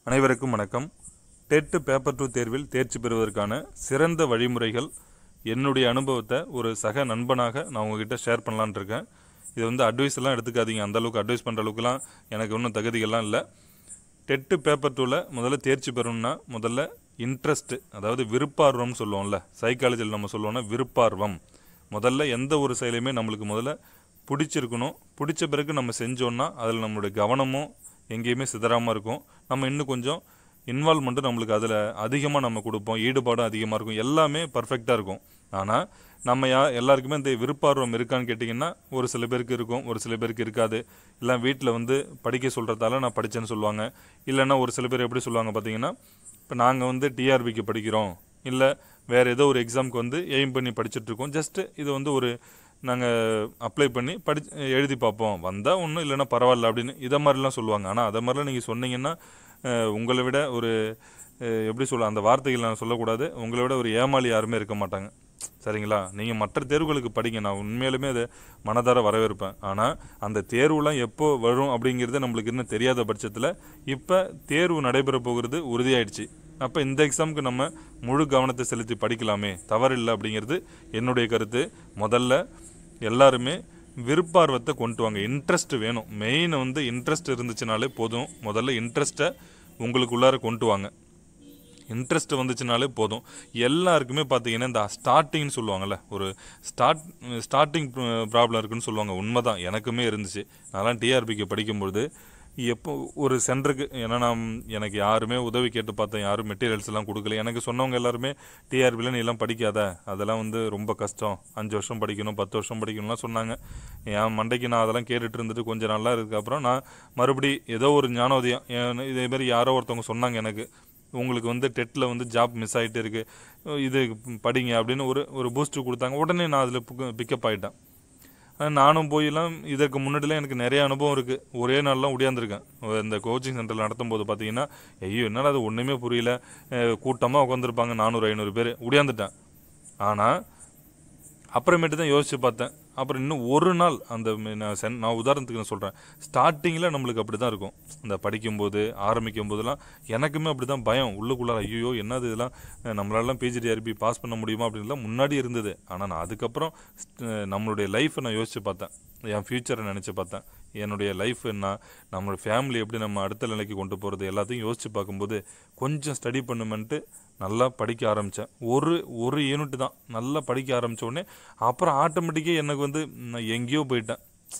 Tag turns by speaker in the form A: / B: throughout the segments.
A: அனைவருக்கும் வணக்கம் dead paper two தேர்வில் தேர்ச்சி பெறுவதற்கான சிறந்த வழிமுறைகள் என்னுடைய அனுபவத்தை ஒரு சக நண்பனாக நான் உங்ககிட்ட ஷேர் பண்ணலான்னு இருக்கேன் இது வந்து அட்வைஸ் எல்லாம் எடுத்துக்காதீங்க அந்த அளவுக்கு அட்வைஸ் பண்ணுற அளவுக்குலாம் எனக்கு இன்னும் தகுதிகள்லாம் இல்லை டெட்டு பேப்பர் டூவில் முதல்ல தேர்ச்சி பெறணும்னா முதல்ல இன்ட்ரெஸ்ட்டு அதாவது விருப்பார்வம்னு சொல்லுவோம்ல சைக்காலஜியில் நம்ம சொல்லுவோம்னா விருப்பார்வம் முதல்ல எந்த ஒரு செயலையுமே நம்மளுக்கு முதல்ல பிடிச்சிருக்கணும் பிடிச்ச பிறகு நம்ம செஞ்சோன்னா அதில் நம்மளுடைய கவனமும் எங்கேயுமே சிதறாமல் இருக்கும் நம்ம இன்னும் கொஞ்சம் இன்வால்மெண்ட்டும் நம்மளுக்கு அதில் அதிகமாக நம்ம கொடுப்போம் ஈடுபாடும் அதிகமாக இருக்கும் எல்லாமே பர்ஃபெக்டாக இருக்கும் ஆனால் நம்ம யா எல்லாருக்குமே இந்த விருப்பார்வம் இருக்கான்னு கேட்டிங்கன்னா ஒரு சில பேருக்கு இருக்கும் ஒரு சில பேருக்கு இருக்காது இல்லை வீட்டில் வந்து படிக்க சொல்கிறதால நான் படித்தேன்னு சொல்லுவாங்க இல்லைன்னா ஒரு சில பேர் எப்படி சொல்லுவாங்க பார்த்தீங்கன்னா இப்போ நாங்கள் வந்து டிஆர்பிக்கு படிக்கிறோம் இல்லை வேறு ஏதோ ஒரு எக்ஸாமுக்கு வந்து எய்ம் பண்ணி படிச்சுட்டு இருக்கோம் ஜஸ்ட்டு இது வந்து ஒரு நாங்கள் அப்ளை பண்ணி படி எழுதி பார்ப்போம் வந்தால் ஒன்றும் இல்லைன்னா பரவாயில்ல அப்படின்னு இதை மாதிரிலாம் சொல்லுவாங்க ஆனால் அதை மாதிரிலாம் நீங்கள் சொன்னீங்கன்னா அஹ், உங்களை விட ஒரு அஹ், எப்படி சொல்ல அந்த வார்த்தைகள் நான் சொல்லக்கூடாது உங்களை விட ஒரு ஏமாளி யாருமே இருக்க மாட்டாங்க சரிங்களா நீங்கள் மற்ற தேர்வுகளுக்கு படிங்க நான் உண்மையிலுமே அதை மனதார வரவேற்பேன் ஆனால் அந்த தேர்வுலாம் எப்போ வரும் அப்படிங்கிறது நம்மளுக்கு இன்னும் தெரியாத பட்சத்தில் இப்போ தேர்வு நடைபெற போகிறது உறுதியாயிடுச்சு அப்போ இந்த எக்ஸாமுக்கு நம்ம முழு கவனத்தை செலுத்தி படிக்கலாமே தவறில்லை அப்படிங்கிறது என்னுடைய கருத்து முதல்ல எல்லாருமே விருப்பார்வத்தை கொண்டு வாங்க இன்ட்ரெஸ்ட் வேணும் மெயின் வந்து இன்ட்ரெஸ்ட் இருந்துச்சுனாலே போதும் முதல்ல இன்ட்ரெஸ்ட்டை உங்களுக்குள்ளார கொண்டு வாங்க இன்ட்ரெஸ்ட் வந்துச்சுனாலே போதும் எல்லாருக்குமே பார்த்தீங்கன்னா இந்த ஸ்டார்டிங்னு சொல்லுவாங்கல்ல ஒரு ஸ்டார்ட் ஸ்டார்டிங் ப்ராப்ளம் இருக்குன்னு சொல்லுவாங்க உண்மைதான் எனக்குமே இருந்துச்சு நான்லாம் டிஆர்பிக்கு படிக்கும்பொழுது எப்போ ஒரு சென்டருக்கு ஏன்னா நான் எனக்கு யாருமே உதவி கேட்டு பார்த்தேன் யாரும் மெட்டீரியல்ஸ் எல்லாம் கொடுக்கல எனக்கு சொன்னவங்க எல்லாருமே டிஆர்பியில் நீ எல்லாம் படிக்காத அதெல்லாம் வந்து ரொம்ப கஷ்டம் அஞ்சு வருஷம் படிக்கணும் பத்து வருஷம் படிக்கணும்லாம் சொன்னாங்க என் மண்டைக்கு நான் அதெல்லாம் கேட்டுட்டு இருந்துட்டு கொஞ்சம் நல்லா இதுக்கப்புறம் நான் மறுபடி ஏதோ ஒரு ஞானோதயம் ஏன் இதே மாதிரி யாரோ ஒருத்தவங்க சொன்னாங்க எனக்கு உங்களுக்கு வந்து டெட்டில் வந்து ஜாப் மிஸ் ஆகிட்டு இருக்கு இது படிங்க அப்படின்னு ஒரு ஒரு பூஸ்ட் கொடுத்தாங்க உடனே நான் அதில் பிக்கப் ஆகிட்டேன் ஆனா நானும் போயெல்லாம் இதற்கு முன்னாடிலாம் எனக்கு நிறைய அனுபவம் இருக்குது ஒரே நாள்லாம் உடையாந்துருக்கேன் இந்த கோச்சிங் சென்டரில் நடத்தும் போது பார்த்தீங்கன்னா ஐயோ என்னடா அது ஒன்றுமே புரியல கூட்டமாக உட்காந்துருப்பாங்க நானூறு ஐநூறு பேர் உடையாந்துட்டேன் ஆனால் அப்புறமேட்டு தான் யோசிச்சு பார்த்தேன் அப்புறம் இன்னும் ஒரு நாள் அந்த ம- நான் சென் நான் உதாரணத்துக்கு நான் சொல்கிறேன் ஸ்டார்டிங்கில் நம்மளுக்கு அப்படி தான் இருக்கும் இந்த படிக்கும்போது ஆரம்பிக்கும் போதெல்லாம் எனக்குமே அப்படி தான் பயம் உள்ளுக்குள்ளார ஐயோ என்னது இதெல்லாம் அஹ் நம்மளாலாம் பிஜிடிஆர்பி பாஸ் பண்ண முடியுமா அப்படின்லாம் முன்னாடி இருந்தது ஆனால் நான் அதுக்கப்புறம் st- நம்மளுடைய லைஃப்பை நான் யோசிச்சு பார்த்தேன் என் ஃப்யூச்சரை நினச்சி பார்த்தேன் என்னுடைய லைஃப் என்ன நம்மளோட ஃபேமிலி எப்படி நம்ம அடுத்த நிலைக்கு கொண்டு போகிறது எல்லாத்தையும் யோசித்து பார்க்கும்போது கொஞ்சம் ஸ்டடி பண்ணுமென்ட்டு நல்லா படிக்க ஆரம்பித்தேன் ஒரு ஒரு யூனிட் தான் நல்லா படிக்க ஆரம்பிச்ச உடனே அப்புறம் ஆட்டோமேட்டிக்காக எனக்கு வந்து நான் எங்கேயோ போயிட்டேன்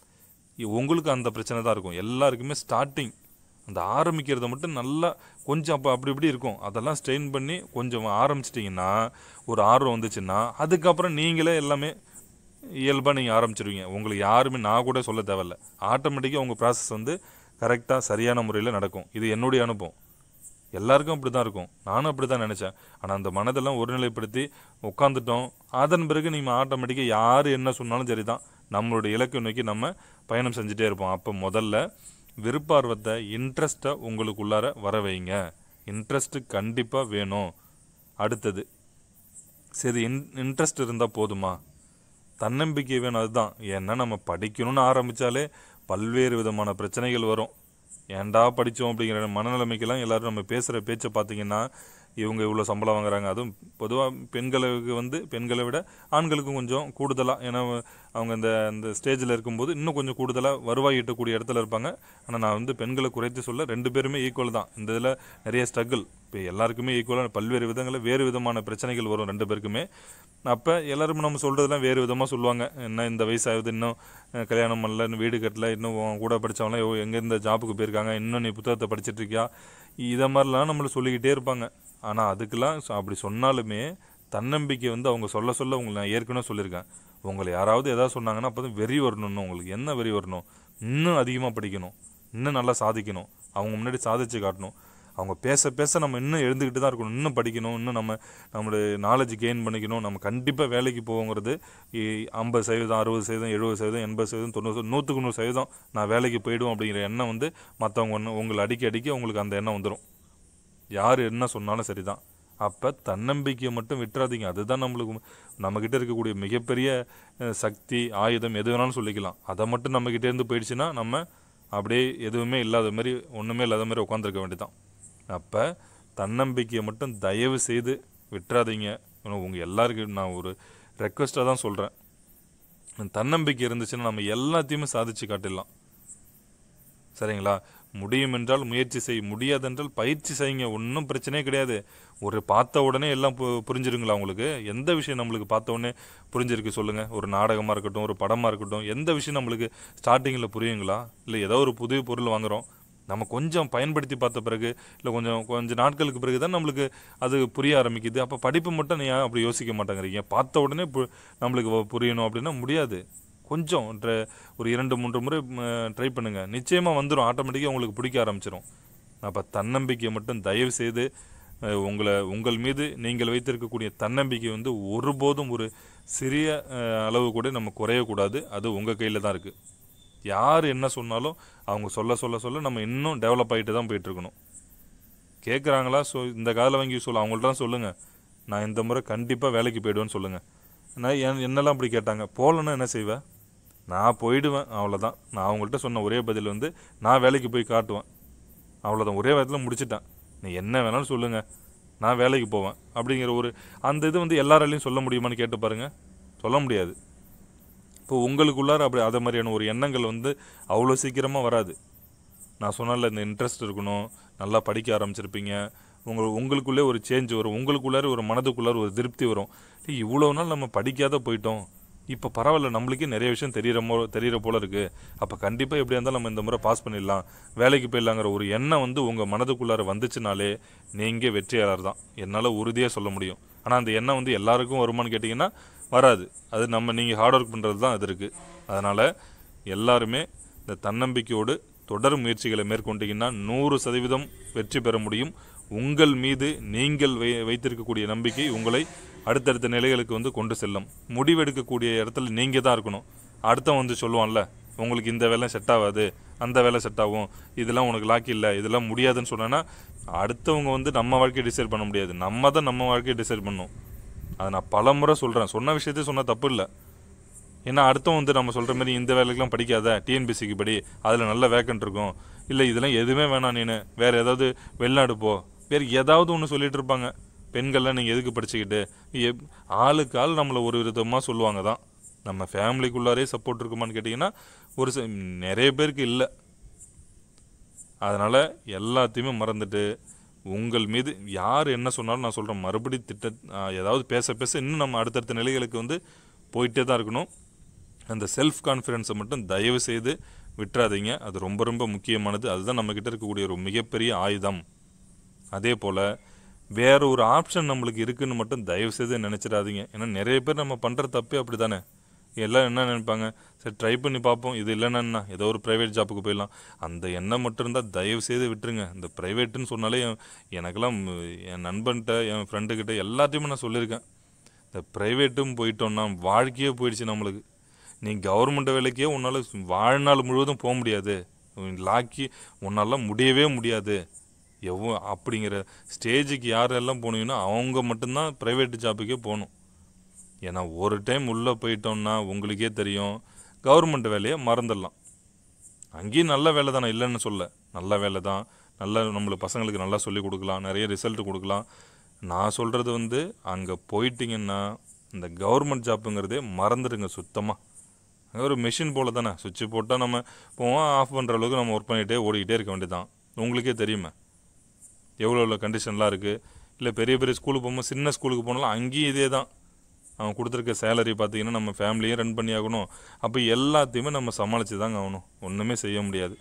A: இ- உங்களுக்கு அந்த பிரச்சனை தான் இருக்கும் எல்லாருக்குமே ஸ்டார்டிங் அந்த ஆரம்பிக்கிறத மட்டும் நல்லா கொஞ்சம் அப்போ அப்படி இப்படி இருக்கும் அதெல்லாம் ஸ்ட்ரெயின் பண்ணி கொஞ்சம் ஆரம்பிச்சிட்டிங்கன்னா ஒரு ஆர்வம் வந்துச்சுன்னா அதுக்கப்புறம் நீங்களே எல்லாமே இயல்பாக நீங்கள் ஆரம்பிச்சிருவீங்க உங்களுக்கு யாருமே நான் கூட சொல்ல தேவையில்ல ஆட்டோமேட்டிக்காக உங்கள் ப்ராசஸ் வந்து கரெக்டாக சரியான முறையில் நடக்கும் இது என்னுடைய அனுபவம் எல்லாருக்கும் அப்படி தான் இருக்கும் நானும் அப்படி தான் நினச்சேன் ஆனால் அந்த மனதெல்லாம் ஒருநிலைப்படுத்தி உட்காந்துட்டோம் அதன் பிறகு நீங்கள் ஆட்டோமேட்டிக்காக யார் என்ன சொன்னாலும் சரி தான் நம்மளுடைய இலக்கை நோக்கி நம்ம பயணம் செஞ்சுட்டே இருப்போம் அப்போ முதல்ல விருப்பார்வத்தை இன்ட்ரெஸ்ட்டை உங்களுக்குள்ளார வர வைங்க இன்ட்ரெஸ்ட்டு கண்டிப்பாக வேணும் அடுத்தது சரி இன் இன்ட்ரெஸ்ட் இருந்தால் போதுமா தன்னம்பிக்கை வேணும் அதுதான் ஏன்னா நம்ம படிக்கணும்னு ஆரம்பித்தாலே பல்வேறு விதமான பிரச்சனைகள் வரும் ஏன்டா படித்தோம் அப்படிங்கிற மனநிலைமைக்கெல்லாம் எல்லாரும் நம்ம பேசுகிற பேச்சை பார்த்தீங்கன்னா இவங்க இவ்வளோ சம்பளம் வாங்குறாங்க அதுவும் பொதுவாக பெண்களுக்கு வந்து பெண்களை விட ஆண்களுக்கும் கொஞ்சம் கூடுதலாக ஏன்னா அவங்க இந்த இந்த ஸ்டேஜில் இருக்கும்போது இன்னும் கொஞ்சம் கூடுதலாக வருவாய் ஈட்டக்கூடிய இடத்துல இருப்பாங்க ஆனால் நான் வந்து பெண்களை குறைத்து சொல்ல ரெண்டு பேருமே ஈக்குவல் தான் இந்த இதில் நிறைய ஸ்ட்ரகிள் இப்போ எல்லாருக்குமே ஈக்குவலாக பல்வேறு விதங்களில் வேறு விதமான பிரச்சனைகள் வரும் ரெண்டு பேருக்குமே அப்போ எல்லாரும் நம்ம சொல்கிறதெல்லாம் வேறு விதமாக சொல்லுவாங்க என்ன இந்த வயசாகுது இன்னும் அஹ், கல்யாணம் பண்ணல இன்னும் வீடு கட்டல இன்னும் உன் கூட படித்தவங்களாம் எங்கே இந்த ஜாபுக்கு போயிருக்காங்க இன்னும் நீ புத்தகத்தை படிச்சிட்டு இருக்கியா இதை மாதிரிலாம் நம்மளை சொல்லிக்கிட்டே இருப்பாங்க ஆனால் அதுக்கெல்லாம் சொ- அப்படி சொன்னாலுமே தன்னம்பிக்கை வந்து அவங்க சொல்ல சொல்ல உங்களுக்கு நான் ஏற்கனவே சொல்லியிருக்கேன் உங்களை யாராவது எதாவது சொன்னாங்கன்னா அப்போ தான் வெறி வரணும்னு உங்களுக்கு என்ன வெறி வரணும் இன்னும் அதிகமாக படிக்கணும் இன்னும் நல்லா சாதிக்கணும் அவங்க முன்னாடி சாதிச்சு காட்டணும் அவங்க பேச பேச நம்ம இன்னும் எழுந்துக்கிட்டு தான் இருக்கணும் இன்னும் படிக்கணும் இன்னும் நம்ம நம்மளுடைய நாலேஜ் கெயின் பண்ணிக்கணும் நம்ம கண்டிப்பாக வேலைக்கு போவோங்கிறது இ- ஐம்பது சதவீதம் அறுபது சதவீதம் எழுபது சதவீதம் எண்பது சதவீதம் தொண்ணூறு சதவீதம், நூற்றுக்கு நூறு சதவீதம் நான் வேலைக்கு போயிடுவோம் அப்படிங்கிற எண்ணம் வந்து மற்றவங்க ஒன்று உங்களை அடிக்க அடிக்க உங்களுக்கு அந்த எண்ணம் வந்துடும் யார் என்ன சொன்னாலும் சரிதான் அப்போ தன்னம்பிக்கையை மட்டும் விட்டுறாதீங்க அதுதான் நம்மளுக்கு நம்மக்கிட்ட இருக்கக்கூடிய மிகப்பெரிய அஹ், சக்தி ஆயுதம் எது வேணாலும் சொல்லிக்கலாம் அதை மட்டும் நம்மக்கிட்ட இருந்து போயிடுச்சுன்னா நம்ம அப்படியே எதுவுமே இல்லாத மாதிரி ஒன்றுமே இல்லாத மாதிரி உட்காந்துருக்க வேண்டியதான் அப்போ தன்னம்பிக்கையை மட்டும் தயவு செய்து விட்டுறாதீங்க உங்கள் எல்லாருக்கும் நான் ஒரு ரெக்வஸ்ட்டாக தான் சொல்கிறேன் தன்னம்பிக்கை இருந்துச்சுன்னா நம்ம எல்லாத்தையுமே சாதிச்சு காட்டிடலாம் சரிங்களா முடியும் என்றால் முயற்சி செய் முடியாதென்றால் பயிற்சி செய்யுங்க ஒன்றும் பிரச்சனையே கிடையாது ஒரு பார்த்த உடனே எல்லாம் பு புரிஞ்சிருங்களா உங்களுக்கு எந்த விஷயம் நம்மளுக்கு பார்த்த உடனே புரிஞ்சிருக்கு சொல்லுங்கள் ஒரு நாடகமாக இருக்கட்டும் ஒரு படமாக இருக்கட்டும் எந்த விஷயம் நம்மளுக்கு ஸ்டார்டிங்கில் புரியுங்களா இல்லை ஏதோ ஒரு புதிய பொருள் வாங்குகிறோம் நம்ம கொஞ்சம் பயன்படுத்தி பார்த்த பிறகு இல்லை கொஞ்சம் கொஞ்சம் நாட்களுக்கு பிறகு தான் நம்மளுக்கு அது புரிய ஆரம்பிக்குது அப்போ படிப்பு மட்டும் நீ ஏன் அப்படி யோசிக்க மாட்டேங்கிறீங்க பார்த்த உடனே பு- நம்மளுக்கு வ- புரியணும் அப்படின்னா முடியாது கொஞ்சம் ட்ர- ஒரு இரண்டு மூன்று முறை ட்ரை பண்ணுங்க நிச்சயமாக வந்துடும் ஆட்டோமேட்டிக்காக உங்களுக்கு பிடிக்க ஆரம்பிச்சிடும் அப்போ தன்னம்பிக்கையை மட்டும் தயவு செய்து அஹ், உங்களை உங்கள் மீது நீங்கள் வைத்திருக்கக்கூடிய தன்னம்பிக்கை வந்து ஒருபோதும் ஒரு சிறிய அஹ், அளவு கூட நம்ம குறையக்கூடாது அது உங்கள் கையில் தான் இருக்குது யார் என்ன சொன்னாலும் அவங்க சொல்ல சொல்ல சொல்ல நம்ம இன்னும் டெவலப் ஆகிட்டு தான் போயிட்டு இருக்கணும் கேட்குறாங்களா ஸோ இந்த காதில் வாங்கி சொல்ல அவங்கள்ட்ட தான் சொல்லுங்கள் நான் இந்த முறை கண்டிப்பாக வேலைக்கு போயிடுவேன்னு சொல்லுங்கள் நான் என் என்னெல்லாம் அப்படி கேட்டாங்க போகலன்னா என்ன செய்வேன் நான் போயிடுவேன் அவ்வளோதான் நான் அவங்கள்ட்ட சொன்ன ஒரே பதில் வந்து நான் வேலைக்கு போய் காட்டுவேன் அவ்வளோதான் ஒரே வாரத்தில் முடிச்சிட்டேன் நீ என்ன வேணாலும் சொல்லுங்கள் நான் வேலைக்கு போவேன் அப்படிங்கிற ஒரு அந்த இது வந்து எல்லாராலையும் சொல்ல முடியுமான்னு கேட்டு பாருங்கள் சொல்ல முடியாது இப்போ உங்களுக்குள்ளார அப்படி அதை மாதிரியான ஒரு எண்ணங்கள் வந்து அவ்வளோ சீக்கிரமாக வராது நான் சொன்னால இந்த இன்ட்ரெஸ்ட் இருக்கணும் நல்லா படிக்க ஆரம்பிச்சிருப்பீங்க உங்கள் உங்களுக்குள்ளே ஒரு சேஞ்ச் வரும் உங்களுக்குள்ளார ஒரு மனதுக்குள்ளார ஒரு திருப்தி வரும் டேய், இவ்வளோ நாள் நம்ம படிக்காத போயிட்டோம் இப்போ பரவாயில்ல நம்மளுக்கே நிறைய விஷயம் தெரியிற மோ தெரியிற போல இருக்கு அப்போ கண்டிப்பாக எப்படியா இருந்தாலும் நம்ம இந்த முறை பாஸ் பண்ணிடலாம் வேலைக்கு போயிடலாங்கிற ஒரு எண்ணம் வந்து உங்கள் மனதுக்குள்ளார வந்துச்சுனாலே நீங்கள் வெற்றியாளர் தான் என்னால் உறுதியாக சொல்ல முடியும் ஆனால் அந்த எண்ணம் வந்து எல்லாருக்கும் வருமான்னு கேட்டிங்கன்னா வராது அது நம்ம நீங்கள் ஹார்ட் ஒர்க் பண்ணுறது தான் அது இருக்குது அதனால் எல்லாருமே இந்த தன்னம்பிக்கையோடு தொடர் முயற்சிகளை மேற்கொண்டீங்கன்னா நூறு சதவீதம் வெற்றி பெற முடியும் உங்கள் மீது நீங்கள் வை வைத்திருக்கக்கூடிய நம்பிக்கை உங்களை அடுத்தடுத்த நிலைகளுக்கு வந்து கொண்டு செல்லும் முடிவெடுக்கக்கூடிய இடத்துல நீங்கள் தான் இருக்கணும் அடுத்தவன் வந்து சொல்லுவான்ல உங்களுக்கு இந்த வேலை செட் ஆகாது அந்த வேலை செட் ஆகும் இதெல்லாம் உனக்கு லாக்கி இல்லை இதெல்லாம் முடியாதுன்னு சொன்னேன்னா அடுத்தவங்க வந்து நம்ம வாழ்க்கையை டிசைட் பண்ண முடியாது நம்ம தான் நம்ம வாழ்க்கையை டிசைட் பண்ணணும் அதை நான் பல முறை சொல்கிறேன் சொன்ன விஷயத்தையும் சொன்னால் தப்பு இல்லை ஏன்னா அடுத்தவன் வந்து நம்ம சொல்கிற மாதிரி இந்த வேலைக்கெல்லாம் படிக்காத டிஎன்பிசிக்கு படி அதில் நல்ல வேக்கன்ட் இருக்கும் இல்லை இதெல்லாம் எதுவுமே வேணாம் நீனு வேறு ஏதாவது வெளிநாடு போ வேறு ஏதாவது ஒன்று சொல்லிட்டு இருப்பாங்க பெண்கள்லாம் நீங்கள் எதுக்கு படிச்சுக்கிட்டு எப் ஆளுக்கு ஆள் நம்மளை ஒரு விதமாக சொல்லுவாங்க தான் நம்ம ஃபேமிலிக்குள்ளாரே சப்போர்ட் இருக்குமான்னு கேட்டிங்கன்னா ஒரு ச நிறைய பேருக்கு இல்லை அதனால் எல்லாத்தையுமே மறந்துட்டு உங்கள் மீது யார் என்ன சொன்னாலும் நான் சொல்கிறேன் மறுபடி திட்ட ஆ, ஏதாவது பேச பேச இன்னும் நம்ம அடுத்தடுத்த நிலைகளுக்கு வந்து போயிட்டே தான் இருக்கணும் அந்த செல்ஃப் கான்ஃபிடென்ஸை மட்டும் தயவு செய்து விட்டுறாதீங்க அது ரொம்ப ரொம்ப முக்கியமானது அதுதான் நம்மக்கிட்ட இருக்கக்கூடிய ஒரு மிகப்பெரிய ஆயுதம் அதே போல் வேற ஒரு ஆப்ஷன் நம்மளுக்கு இருக்குன்னு மட்டும் தயவு செய்து நினச்சிடாதீங்க ஏன்னா நிறைய பேர் நம்ம பண்ணுற தப்பே அப்படி தானே எல்லாம் என்ன நினைப்பாங்க சரி ட்ரை பண்ணி பார்ப்போம் இது இல்லைன்னா ஏதோ ஒரு ப்ரைவேட் ஜாப்புக்கு போயிடலாம் அந்த எண்ணம் மட்டும் இருந்தால் தயவு செய்து விட்டுருங்க இந்த ப்ரைவேட்டுன்னு சொன்னாலே என்- எனக்கெல்லாம் என் நண்பன்கிட்ட என் ஃப்ரெண்டுக்கிட்ட எல்லாத்தையுமே நான் சொல்லியிருக்கேன் இந்த ப்ரைவேட்டும் போயிட்டோம்னா வாழ்க்கையே போயிடுச்சு நம்மளுக்கு நீ கவர்மெண்ட் வேலைக்கே உன்னால் வாழ்நாள் முழுவதும் போக முடியாது உன் லாக்கி உன்னால முடியவே முடியாது எவ்வளோ அப்படிங்கிற ஸ்டேஜுக்கு யாரெல்லாம் போனீங்கன்னா அவங்க மட்டும்தான் ப்ரைவேட் ஜாப்புக்கே போகணும் ஏன்னா ஒரு டைம் உள்ளே போயிட்டோம்னா உங்களுக்கே தெரியும் கவர்மெண்ட் வேலையை மறந்துடலாம் அங்கேயும் நல்ல வேலை தானே இல்லைன்னு சொல்ல நல்ல வேலை தான் நல்ல நம்மளுக்கு பசங்களுக்கு நல்லா சொல்லி கொடுக்கலாம் நிறைய ரிசல்ட் கொடுக்கலாம் நான் சொல்கிறது வந்து அங்கே போயிட்டீங்கன்னா இந்த கவர்மெண்ட் ஜாப்புங்கிறதே மறந்துடுங்க சுத்தமாக அங்கே ஒரு மெஷின் போல தானே சுவிட்ச் போட்டால் நம்ம போவோம் ஆஃப் பண்ணுற அளவுக்கு நம்ம ஒர்க் பண்ணிகிட்டே ஓடிக்கிட்டே இருக்க வேண்டியதுதான் உங்களுக்கே தெரியுமே எவ்வளோ எவ்வளோ கண்டிஷன்லாம் இருக்குது இல்லை பெரிய பெரிய ஸ்கூலுக்கு போகும்போது சின்ன ஸ்கூலுக்கு போனாலும் அங்கேயும் இதே தான் அவன் கொடுத்துருக்க சேலரி பார்த்தீங்கன்னா நம்ம ஃபேமிலியும் ரன் பண்ணி ஆகணும் அப்போ எல்லாத்தையுமே நம்ம சமாளித்து தாங்க ஆகணும் ஒன்றுமே செய்ய முடியாது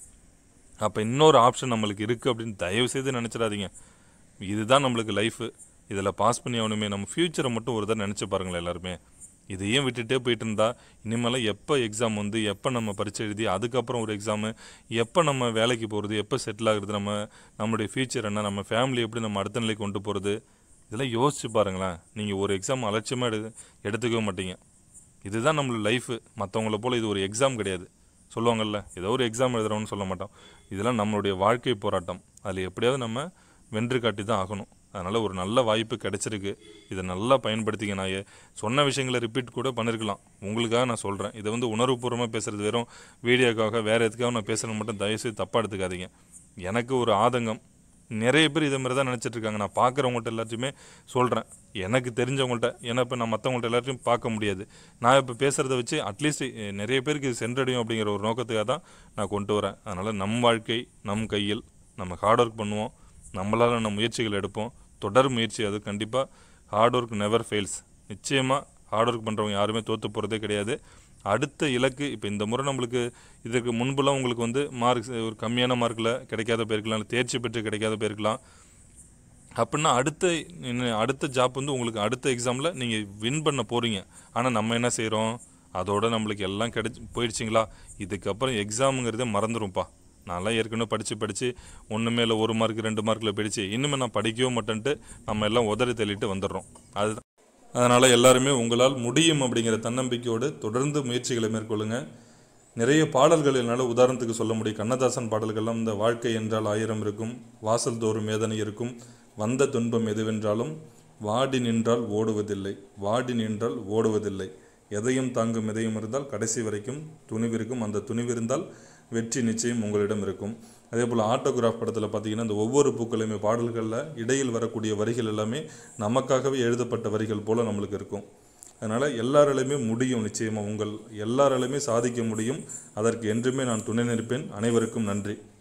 A: அப்போ இன்னொரு ஆப்ஷன் நம்மளுக்கு இருக்குது அப்படின்னு தயவு செய்து நினச்சிடாதீங்க இதுதான் நம்மளுக்கு லைஃபு இதில் பாஸ் பண்ணி ஆகணுமே நம்ம ஃப்யூச்சரை மட்டும் ஒரு தடவை நினச்சி பாருங்களேன் எல்லாருமே இதையும் விட்டுட்டே போயிட்டு இருந்தா இனிமேல் எப்போ எக்ஸாம் வந்து எப்போ நம்ம பரீட்சை எழுதி அதுக்கப்புறம் ஒரு எக்ஸாமு எப்போ நம்ம வேலைக்கு போகிறது எப்போ செட்டில் ஆகுறது நம்ம நம்மளுடைய ஃப்யூச்சர் என்ன நம்ம ஃபேமிலி எப்படி நம்ம அடுத்த நிலைக்கு கொண்டு போகிறது இதெல்லாம் யோசிச்சு பாருங்களேன் நீங்கள் ஒரு எக்ஸாம் அலட்சியமாக எடு எடுத்துக்கவே மாட்டீங்க இதுதான் நம்மளோட லைஃபு மற்றவங்கள போல் இது ஒரு எக்ஸாம் கிடையாது சொல்லுவாங்கல்ல ஏதோ ஒரு எக்ஸாம் எழுதுறோம்னு சொல்ல மாட்டோம் இதெல்லாம் நம்மளுடைய வாழ்க்கை போராட்டம் அதில் எப்படியாவது நம்ம வென்று காட்டி தான் ஆகணும் அதனால் ஒரு நல்ல வாய்ப்பு கிடைச்சிருக்கு இதை நல்லா பயன்படுத்திக்க நான் ஏ- சொன்ன விஷயங்களை ரிப்பீட் கூட பண்ணியிருக்கலாம் உங்களுக்காக நான் சொல்கிறேன் இதை வந்து உணர்வுபூர்வமாக பேசுகிறது வெறும் வீடியோக்காக வேறு எதுக்காக நான் பேசுகிறது மட்டும் தயவுசெய்து தப்பாக எடுத்துக்காதீங்க எனக்கு ஒரு ஆதங்கம் நிறைய பேர் இதே மாதிரி தான் நினச்சிட்டு இருக்காங்க நான் பார்க்குறவங்கள்ட்ட எல்லாத்தையுமே சொல்கிறேன் எனக்கு தெரிஞ்சவங்கள்ட்ட ஏன்னா இப்போ நான் மற்றவங்கள்ட்ட எல்லாத்தையும் பார்க்க முடியாது நான் இப்போ பேசுகிறத வச்சு அட்லீஸ்ட் நிறைய பேருக்கு இது சென்றடையும் அப்படிங்கிற ஒரு நோக்கத்துக்காக தான் நான் கொண்டு வரேன் அதனால் நம் வாழ்க்கை நம் கையில் நம்ம ஹார்ட் ஒர்க் பண்ணுவோம் நம்மளால் நம்ம முயற்சிகள் எடுப்போம் தொடர் முயற்சி அது கண்டிப்பாக ஹார்ட் ஒர்க் நெவர் ஃபெயில்ஸ் நிச்சயமாக ஹார்ட் ஒர்க் பண்ணுறவங்க யாருமே தோற்று போகிறதே கிடையாது அடுத்த இலக்கு இப்போ இந்த முறை நம்மளுக்கு இதற்கு முன்புலாம் உங்களுக்கு வந்து மார்க்ஸ் ஒரு கம்மியான மார்க்கில் கிடைக்காத போயிருக்கலாம் இல்லை தேர்ச்சி பெற்று கிடைக்காத போயிருக்கலாம் அப்படின்னா அடுத்த இன்னும் அடுத்த ஜாப் வந்து உங்களுக்கு அடுத்த எக்ஸாமில் நீங்கள் வின் பண்ண போகிறீங்க ஆனால் நம்ம என்ன செய்கிறோம் அதோட நம்மளுக்கு எல்லாம் கிடைச்சி போயிடுச்சிங்களா இதுக்கப்புறம் எக்ஸாமுங்கிறதே மறந்துடும்ப்பா நான்லாம் ஏற்கனவே படித்து படித்து ஒன்றுமே இல்லை ஒரு மார்க் ரெண்டு மார்க்கில் படித்து இன்னுமே நான் படிக்கவே மாட்டேன்ட்டு நம்ம எல்லாம் உதறி தள்ளிட்டு வந்துடுறோம் அதுதான் அதனால் எல்லாருமே உங்களால் முடியும் அப்படிங்கிற தன்னம்பிக்கையோடு தொடர்ந்து முயற்சிகளை மேற்கொள்ளுங்க நிறைய பாடல்கள் என்னால் உதாரணத்துக்கு சொல்ல முடியும் கண்ணதாசன் பாடல்கள்லாம் இந்த வாழ்க்கை என்றால் ஆயிரம் இருக்கும் வாசல் தோறும் வேதனை இருக்கும் வந்த துன்பம் எதுவென்றாலும் வாடி நின்றால் ஓடுவதில்லை வாடி நின்றால் ஓடுவதில்லை எதையும் தாங்கும் எதையும் இருந்தால் கடைசி வரைக்கும் துணிவிருக்கும் அந்த துணிவிருந்தால் வெற்றி நிச்சயம் உங்களிடம் இருக்கும் அதே போல் ஆட்டோகிராஃப் படத்தில் பார்த்தீங்கன்னா இந்த ஒவ்வொரு பூக்களையுமே பாடல்களில் இடையில் வரக்கூடிய வரிகள் எல்லாமே நமக்காகவே எழுதப்பட்ட வரிகள் போல் நம்மளுக்கு இருக்கும் அதனால் எல்லாராலையுமே முடியும் நிச்சயமாக உங்கள் எல்லாராலையுமே சாதிக்க முடியும் அதற்கு என்றுமே நான் துணை நிற்பேன் அனைவருக்கும் நன்றி